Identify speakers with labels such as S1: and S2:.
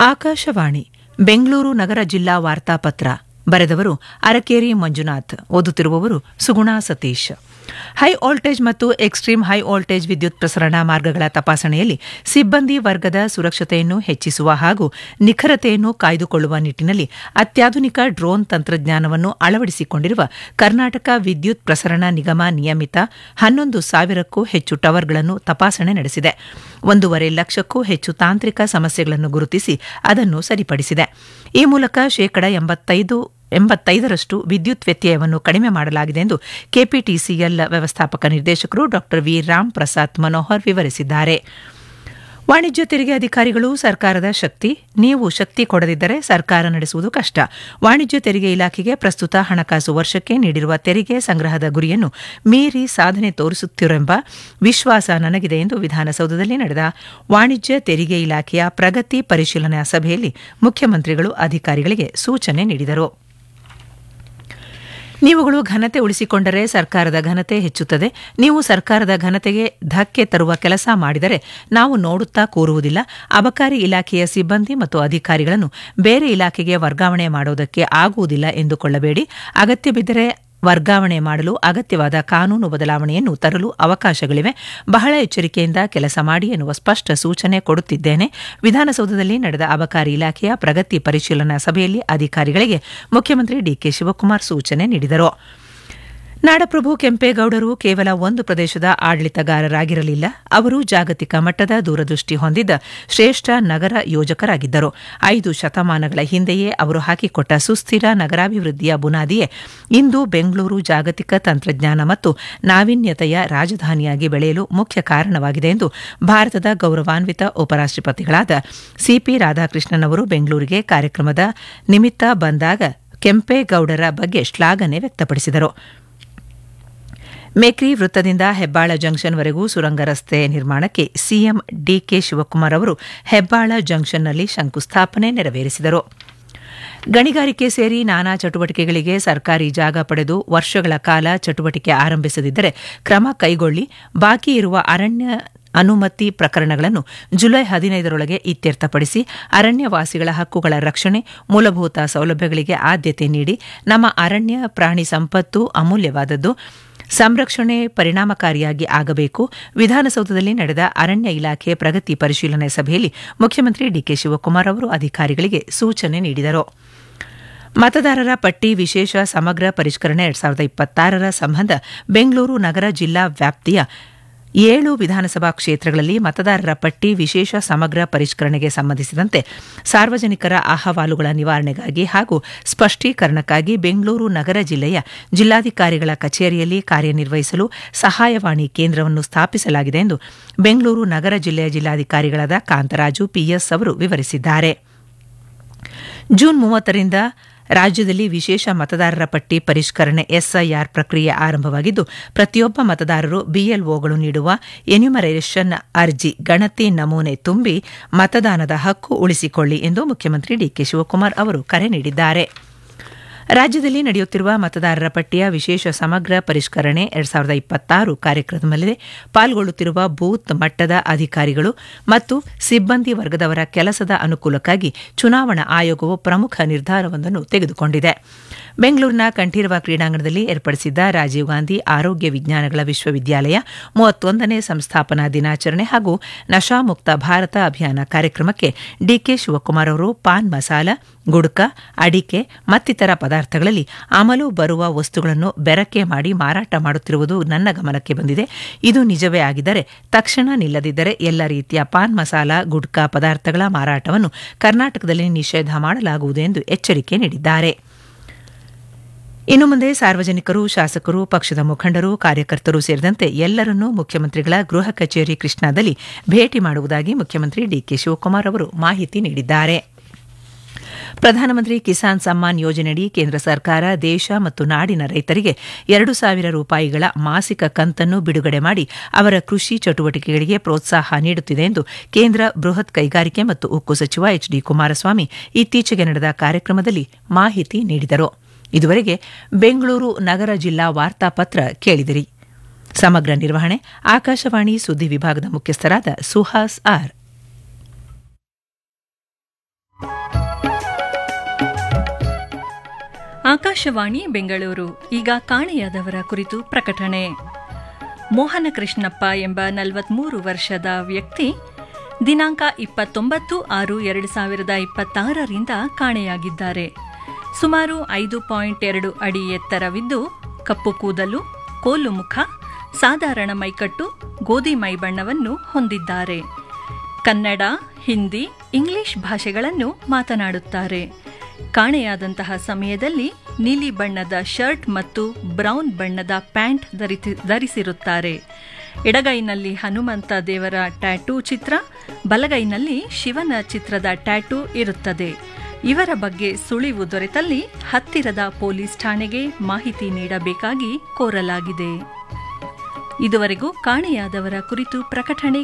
S1: ಆಕಾಶವಾಣಿ ಬೆಂಗಳೂರು ನಗರ ಜಿಲ್ಲಾ ವಾರ್ತಾಪತ್ರ ಬರೆದವರು ಅರಕೇರಿ ಮಂಜುನಾಥ್ ಓದುತ್ತಿರುವವರು ಸುಗುಣಾ ಸತೀಶ್ ಹೈ ವೋಲ್ಟೇಜ್ ಮತ್ತು ಎಕ್ಸ್ಟ್ರೀಮ್ ಹೈ ವೋಲ್ಟೇಜ್ ವಿದ್ಯುತ್ ಪ್ರಸರಣ ಮಾರ್ಗಗಳ ತಪಾಸಣೆಯಲ್ಲಿ ಸಿಬ್ಬಂದಿ ವರ್ಗದ ಸುರಕ್ಷತೆಯನ್ನು ಹೆಚ್ಚಿಸುವ ಹಾಗೂ ನಿಖರತೆಯನ್ನು ಕಾಯ್ದುಕೊಳ್ಳುವ ನಿಟ್ಟಿನಲ್ಲಿ ಅತ್ಯಾಧುನಿಕ ಡ್ರೋನ್ ತಂತ್ರಜ್ಞಾನವನ್ನು ಅಳವಡಿಸಿಕೊಂಡಿರುವ ಕರ್ನಾಟಕ ವಿದ್ಯುತ್ ಪ್ರಸರಣ ನಿಗಮ ನಿಯಮಿತ ಹನ್ನೊಂದು ಸಾವಿರಕ್ಕೂ ಹೆಚ್ಚು ಟವರ್ಗಳನ್ನು ತಪಾಸಣೆ ನಡೆಸಿದೆ ಒಂದೂವರೆ ಲಕ್ಷಕ್ಕೂ ಹೆಚ್ಚು ತಾಂತ್ರಿಕ ಸಮಸ್ಯೆಗಳನ್ನು ಗುರುತಿಸಿ ಅದನ್ನು ಸರಿಪಡಿಸಿದೆ ಈ ಮೂಲಕ ಶೇಕಡ ಎಂಬತ್ತೈದು ಎಂಬತ್ತೈದರಷ್ಟು ವಿದ್ಯುತ್ ವ್ಯತ್ಯಯವನ್ನು ಕಡಿಮೆ ಮಾಡಲಾಗಿದೆ ಎಂದು ಕೆಪಿಟಿಸಿಎಲ್ ವ್ಯವಸ್ಥಾಪಕ ನಿರ್ದೇಶಕರು ಡಾ ವಿ ರಾಮ್ ಪ್ರಸಾದ್ ಮನೋಹರ್ ವಿವರಿಸಿದ್ದಾರೆ ವಾಣಿಜ್ಯ ತೆರಿಗೆ ಅಧಿಕಾರಿಗಳು ಸರ್ಕಾರದ ಶಕ್ತಿ ನೀವು ಶಕ್ತಿ ಕೊಡದಿದ್ದರೆ ಸರ್ಕಾರ ನಡೆಸುವುದು ಕಷ್ಟ ವಾಣಿಜ್ಯ ತೆರಿಗೆ ಇಲಾಖೆಗೆ ಪ್ರಸ್ತುತ ಹಣಕಾಸು ವರ್ಷಕ್ಕೆ ನೀಡಿರುವ ತೆರಿಗೆ ಸಂಗ್ರಹದ ಗುರಿಯನ್ನು ಮೀರಿ ಸಾಧನೆ ತೋರಿಸುತ್ತಿರೆಂಬ ವಿಶ್ವಾಸ ನನಗಿದೆ ಎಂದು ವಿಧಾನಸೌಧದಲ್ಲಿ ನಡೆದ ವಾಣಿಜ್ಯ ತೆರಿಗೆ ಇಲಾಖೆಯ ಪ್ರಗತಿ ಪರಿಶೀಲನಾ ಸಭೆಯಲ್ಲಿ ಮುಖ್ಯಮಂತ್ರಿಗಳು ಅಧಿಕಾರಿಗಳಿಗೆ ಸೂಚನೆ ನೀಡಿದರು ನೀವುಗಳು ಘನತೆ ಉಳಿಸಿಕೊಂಡರೆ ಸರ್ಕಾರದ ಘನತೆ ಹೆಚ್ಚುತ್ತದೆ ನೀವು ಸರ್ಕಾರದ ಘನತೆಗೆ ಧಕ್ಕೆ ತರುವ ಕೆಲಸ ಮಾಡಿದರೆ ನಾವು ನೋಡುತ್ತಾ ಕೂರುವುದಿಲ್ಲ ಅಬಕಾರಿ ಇಲಾಖೆಯ ಸಿಬ್ಬಂದಿ ಮತ್ತು ಅಧಿಕಾರಿಗಳನ್ನು ಬೇರೆ ಇಲಾಖೆಗೆ ವರ್ಗಾವಣೆ ಮಾಡುವುದಕ್ಕೆ ಆಗುವುದಿಲ್ಲ ಎಂದುಕೊಳ್ಳಬೇಡಿ ಅಗತ್ಯ ಬಿದ್ದರೆ ವರ್ಗಾವಣೆ ಮಾಡಲು ಅಗತ್ಯವಾದ ಕಾನೂನು ಬದಲಾವಣೆಯನ್ನು ತರಲು ಅವಕಾಶಗಳಿವೆ ಬಹಳ ಎಚ್ಚರಿಕೆಯಿಂದ ಕೆಲಸ ಮಾಡಿ ಎನ್ನುವ ಸ್ಪಷ್ಟ ಸೂಚನೆ ಕೊಡುತ್ತಿದ್ದೇನೆ ವಿಧಾನಸೌಧದಲ್ಲಿ ನಡೆದ ಅಬಕಾರಿ ಇಲಾಖೆಯ ಪ್ರಗತಿ ಪರಿಶೀಲನಾ ಸಭೆಯಲ್ಲಿ ಅಧಿಕಾರಿಗಳಿಗೆ ಮುಖ್ಯಮಂತ್ರಿ ಡಿಕೆ ಶಿವಕುಮಾರ್ ಸೂಚನೆ ನೀಡಿದರು ನಾಡಪ್ರಭು ಕೆಂಪೇಗೌಡರು ಕೇವಲ ಒಂದು ಪ್ರದೇಶದ ಆಡಳಿತಗಾರರಾಗಿರಲಿಲ್ಲ ಅವರು ಜಾಗತಿಕ ಮಟ್ಟದ ದೂರದೃಷ್ಟಿ ಹೊಂದಿದ್ದ ಶ್ರೇಷ್ಠ ನಗರ ಯೋಜಕರಾಗಿದ್ದರು ಐದು ಶತಮಾನಗಳ ಹಿಂದೆಯೇ ಅವರು ಹಾಕಿಕೊಟ್ಟ ಸುಸ್ಥಿರ ನಗರಾಭಿವೃದ್ಧಿಯ ಬುನಾದಿಯೇ ಇಂದು ಬೆಂಗಳೂರು ಜಾಗತಿಕ ತಂತ್ರಜ್ಞಾನ ಮತ್ತು ನಾವೀನ್ಯತೆಯ ರಾಜಧಾನಿಯಾಗಿ ಬೆಳೆಯಲು ಮುಖ್ಯ ಕಾರಣವಾಗಿದೆ ಎಂದು ಭಾರತದ ಗೌರವಾನ್ವಿತ ಉಪರಾಷ್ಟಪತಿಗಳಾದ ಸಿಪಿ ರಾಧಾಕೃಷ್ಣನ್ ಅವರು ಬೆಂಗಳೂರಿಗೆ ಕಾರ್ಯಕ್ರಮದ ನಿಮಿತ್ತ ಬಂದಾಗ ಕೆಂಪೇಗೌಡರ ಬಗ್ಗೆ ಶ್ಲಾಘನೆ ವ್ಯಕ್ತಪಡಿಸಿದರು ಮೇಕ್ರಿ ವೃತ್ತದಿಂದ ಹೆಬ್ಬಾಳ ಜಂಕ್ಷನ್ವರೆಗೂ ಸುರಂಗ ರಸ್ತೆ ನಿರ್ಮಾಣಕ್ಕೆ ಸಿಎಂ ಡಿಕೆ ಶಿವಕುಮಾರ್ ಅವರು ಹೆಬ್ಬಾಳ ಜಂಕ್ಷನ್ನಲ್ಲಿ ಶಂಕುಸ್ಥಾಪನೆ ನೆರವೇರಿಸಿದರು ಗಣಿಗಾರಿಕೆ ಸೇರಿ ನಾನಾ ಚಟುವಟಿಕೆಗಳಿಗೆ ಸರ್ಕಾರಿ ಜಾಗ ಪಡೆದು ವರ್ಷಗಳ ಕಾಲ ಚಟುವಟಿಕೆ ಆರಂಭಿಸದಿದ್ದರೆ ಕ್ರಮ ಕೈಗೊಳ್ಳಿ ಬಾಕಿ ಇರುವ ಅರಣ್ಯ ಅನುಮತಿ ಪ್ರಕರಣಗಳನ್ನು ಜುಲೈ ಹದಿನೈದರೊಳಗೆ ಇತ್ಯರ್ಥಪಡಿಸಿ ಅರಣ್ಯವಾಸಿಗಳ ಹಕ್ಕುಗಳ ರಕ್ಷಣೆ ಮೂಲಭೂತ ಸೌಲಭ್ಯಗಳಿಗೆ ಆದ್ಯತೆ ನೀಡಿ ನಮ್ಮ ಅರಣ್ಯ ಪ್ರಾಣಿ ಸಂಪತ್ತು ಅಮೂಲ್ಯವಾದದ್ದು ಸಂರಕ್ಷಣೆ ಪರಿಣಾಮಕಾರಿಯಾಗಿ ಆಗಬೇಕು ವಿಧಾನಸೌಧದಲ್ಲಿ ನಡೆದ ಅರಣ್ಯ ಇಲಾಖೆ ಪ್ರಗತಿ ಪರಿಶೀಲನೆ ಸಭೆಯಲ್ಲಿ ಮುಖ್ಯಮಂತ್ರಿ ಡಿಕೆ ಶಿವಕುಮಾರ್ ಅವರು ಅಧಿಕಾರಿಗಳಿಗೆ ಸೂಚನೆ ನೀಡಿದರು ಮತದಾರರ ಪಟ್ಟಿ ವಿಶೇಷ ಸಮಗ್ರ ಪರಿಷ್ಕರಣೆ ಎರಡ್ ಸಾವಿರದ ಇಪ್ಪತ್ತಾರರ ಸಂಬಂಧ ಬೆಂಗಳೂರು ನಗರ ಜಿಲ್ಲಾ ವ್ಯಾಪ್ತಿಯ ಏಳು ವಿಧಾನಸಭಾ ಕ್ಷೇತ್ರಗಳಲ್ಲಿ ಮತದಾರರ ಪಟ್ಟಿ ವಿಶೇಷ ಸಮಗ್ರ ಪರಿಷ್ಕರಣೆಗೆ ಸಂಬಂಧಿಸಿದಂತೆ ಸಾರ್ವಜನಿಕರ ಅಹವಾಲುಗಳ ನಿವಾರಣೆಗಾಗಿ ಹಾಗೂ ಸ್ಪಷ್ಟೀಕರಣಕ್ಕಾಗಿ ಬೆಂಗಳೂರು ನಗರ ಜಿಲ್ಲೆಯ ಜಿಲ್ಲಾಧಿಕಾರಿಗಳ ಕಚೇರಿಯಲ್ಲಿ ಕಾರ್ಯನಿರ್ವಹಿಸಲು ಸಹಾಯವಾಣಿ ಕೇಂದ್ರವನ್ನು ಸ್ಥಾಪಿಸಲಾಗಿದೆ ಎಂದು ಬೆಂಗಳೂರು ನಗರ ಜಿಲ್ಲೆಯ ಜಿಲ್ಲಾಧಿಕಾರಿಗಳಾದ ಕಾಂತರಾಜು ಪಿಎಸ್ ಅವರು ವಿವರಿಸಿದ್ದಾರೆ ಜೂನ್ ಮೂವತ್ತರಿಂದ ರಾಜ್ಯದಲ್ಲಿ ವಿಶೇಷ ಮತದಾರರ ಪಟ್ಟಿ ಪರಿಷ್ಕರಣೆ ಎಸ್ಐಆರ್ ಪ್ರಕ್ರಿಯೆ ಆರಂಭವಾಗಿದ್ದು ಪ್ರತಿಯೊಬ್ಬ ಮತದಾರರು ಬಿಎಲ್ಒಗಳು ನೀಡುವ ಎನ್ಯುಮರೇಷನ್ ಅರ್ಜಿ ಗಣತಿ ನಮೂನೆ ತುಂಬಿ ಮತದಾನದ ಹಕ್ಕು ಉಳಿಸಿಕೊಳ್ಳಿ ಎಂದು ಮುಖ್ಯಮಂತ್ರಿ ಡಿಕೆ ಶಿವಕುಮಾರ್ ಅವರು ಕರೆ ನೀಡಿದ್ದಾರೆ ರಾಜ್ಯದಲ್ಲಿ ನಡೆಯುತ್ತಿರುವ ಮತದಾರರ ಪಟ್ಟಿಯ ವಿಶೇಷ ಸಮಗ್ರ ಪರಿಷ್ಕರಣೆ ಎರಡ್ ಸಾವಿರದ ಇಪ್ಪತ್ತಾರು ಕಾರ್ಯಕ್ರಮದಲ್ಲಿ ಪಾಲ್ಗೊಳ್ಳುತ್ತಿರುವ ಬೂತ್ ಮಟ್ಟದ ಅಧಿಕಾರಿಗಳು ಮತ್ತು ಸಿಬ್ಬಂದಿ ವರ್ಗದವರ ಕೆಲಸದ ಅನುಕೂಲಕ್ಕಾಗಿ ಚುನಾವಣಾ ಆಯೋಗವು ಪ್ರಮುಖ ನಿರ್ಧಾರವೊಂದನ್ನು ತೆಗೆದುಕೊಂಡಿದೆ ಬೆಂಗಳೂರಿನ ಕಂಠೀರವ ಕ್ರೀಡಾಂಗಣದಲ್ಲಿ ಏರ್ಪಡಿಸಿದ್ದ ರಾಜೀವ್ ಗಾಂಧಿ ಆರೋಗ್ಯ ವಿಜ್ಞಾನಗಳ ವಿಶ್ವವಿದ್ಯಾಲಯ ಮೂವತ್ತೊಂದನೇ ಸಂಸ್ಥಾಪನಾ ದಿನಾಚರಣೆ ಹಾಗೂ ನಶಾಮುಕ್ತ ಭಾರತ ಅಭಿಯಾನ ಕಾರ್ಯಕ್ರಮಕ್ಕೆ ಡಿಕೆ ಶಿವಕುಮಾರ್ ಅವರು ಪಾನ್ ಮಸಾಲ ಗುಡ್ಕ ಅಡಿಕೆ ಮತ್ತಿತರ ಪದಾರ್ಥಗಳಲ್ಲಿ ಅಮಲು ಬರುವ ವಸ್ತುಗಳನ್ನು ಬೆರಕೆ ಮಾಡಿ ಮಾರಾಟ ಮಾಡುತ್ತಿರುವುದು ನನ್ನ ಗಮನಕ್ಕೆ ಬಂದಿದೆ ಇದು ನಿಜವೇ ಆಗಿದ್ದರೆ ತಕ್ಷಣ ನಿಲ್ಲದಿದ್ದರೆ ಎಲ್ಲ ರೀತಿಯ ಪಾನ್ ಮಸಾಲ ಗುಡ್ಕಾ ಪದಾರ್ಥಗಳ ಮಾರಾಟವನ್ನು ಕರ್ನಾಟಕದಲ್ಲಿ ನಿಷೇಧ ಮಾಡಲಾಗುವುದು ಎಂದು ಎಚ್ಚರಿಕೆ ನೀಡಿದ್ದಾರೆ ಇನ್ನು ಮುಂದೆ ಸಾರ್ವಜನಿಕರು ಶಾಸಕರು ಪಕ್ಷದ ಮುಖಂಡರು ಕಾರ್ಯಕರ್ತರು ಸೇರಿದಂತೆ ಎಲ್ಲರನ್ನೂ ಮುಖ್ಯಮಂತ್ರಿಗಳ ಗೃಹ ಕಚೇರಿ ಕೃಷ್ಣಾದಲ್ಲಿ ಭೇಟಿ ಮಾಡುವುದಾಗಿ ಮುಖ್ಯಮಂತ್ರಿ ಡಿಕೆ ಶಿವಕುಮಾರ್ ಅವರು ಮಾಹಿತಿ ನೀಡಿದ್ದಾರೆ ಪ್ರಧಾನಮಂತ್ರಿ ಕಿಸಾನ್ ಸಮ್ಮಾನ್ ಯೋಜನೆಯಡಿ ಕೇಂದ್ರ ಸರ್ಕಾರ ದೇಶ ಮತ್ತು ನಾಡಿನ ರೈತರಿಗೆ ಎರಡು ಸಾವಿರ ರೂಪಾಯಿಗಳ ಮಾಸಿಕ ಕಂತನ್ನು ಬಿಡುಗಡೆ ಮಾಡಿ ಅವರ ಕೃಷಿ ಚಟುವಟಿಕೆಗಳಿಗೆ ಪ್ರೋತ್ಸಾಹ ನೀಡುತ್ತಿದೆ ಎಂದು ಕೇಂದ್ರ ಬೃಹತ್ ಕೈಗಾರಿಕೆ ಮತ್ತು ಉಕ್ಕು ಸಚಿವ ಎಚ್ ಡಿ ಕುಮಾರಸ್ವಾಮಿ ಇತ್ತೀಚೆಗೆ ನಡೆದ ಕಾರ್ಯಕ್ರಮದಲ್ಲಿ ಮಾಹಿತಿ ನೀಡಿದರು ಇದುವರೆಗೆ ಬೆಂಗಳೂರು ನಗರ ಜಿಲ್ಲಾ ವಾರ್ತಾಪತ್ರ ಕೇಳಿದಿರಿ ಸಮಗ್ರ ನಿರ್ವಹಣೆ ಆಕಾಶವಾಣಿ ಸುದ್ದಿ ವಿಭಾಗದ ಮುಖ್ಯಸ್ಥರಾದ ಸುಹಾಸ್ ಆರ್
S2: ಆಕಾಶವಾಣಿ ಬೆಂಗಳೂರು ಈಗ ಕಾಣೆಯಾದವರ ಕುರಿತು ಪ್ರಕಟಣೆ ಮೋಹನ ಕೃಷ್ಣಪ್ಪ ಎಂಬ ನಲವತ್ಮೂರು ವರ್ಷದ ವ್ಯಕ್ತಿ ದಿನಾಂಕ ಇಪ್ಪತ್ತೊಂಬತ್ತು ಆರು ಎರಡು ಸಾವಿರದ ಇಪ್ಪತ್ತಾರರಿಂದ ಕಾಣೆಯಾಗಿದ್ದಾರೆ ಸುಮಾರು ಐದು ಪಾಯಿಂಟ್ ಎರಡು ಅಡಿ ಎತ್ತರವಿದ್ದು ಕಪ್ಪು ಕೂದಲು ಕೋಲು ಮುಖ ಸಾಧಾರಣ ಮೈಕಟ್ಟು ಗೋಧಿ ಮೈ ಬಣ್ಣವನ್ನು ಹೊಂದಿದ್ದಾರೆ ಕನ್ನಡ ಹಿಂದಿ ಇಂಗ್ಲಿಷ್ ಭಾಷೆಗಳನ್ನು ಮಾತನಾಡುತ್ತಾರೆ ಕಾಣೆಯಾದಂತಹ ಸಮಯದಲ್ಲಿ ನೀಲಿ ಬಣ್ಣದ ಶರ್ಟ್ ಮತ್ತು ಬ್ರೌನ್ ಬಣ್ಣದ ಪ್ಯಾಂಟ್ ಧರಿಸಿ ಧರಿಸಿರುತ್ತಾರೆ ಎಡಗೈನಲ್ಲಿ ಹನುಮಂತ ದೇವರ ಟ್ಯಾಟೂ ಚಿತ್ರ ಬಲಗೈನಲ್ಲಿ ಶಿವನ ಚಿತ್ರದ ಟ್ಯಾಟೂ ಇರುತ್ತದೆ ಇವರ ಬಗ್ಗೆ ಸುಳಿವು ದೊರೆತಲ್ಲಿ ಹತ್ತಿರದ ಪೊಲೀಸ್ ಠಾಣೆಗೆ ಮಾಹಿತಿ ನೀಡಬೇಕಾಗಿ ಕೋರಲಾಗಿದೆ ಇದುವರೆಗೂ ಕಾಣೆಯಾದವರ ಕುರಿತು ಪ್ರಕಟಣೆ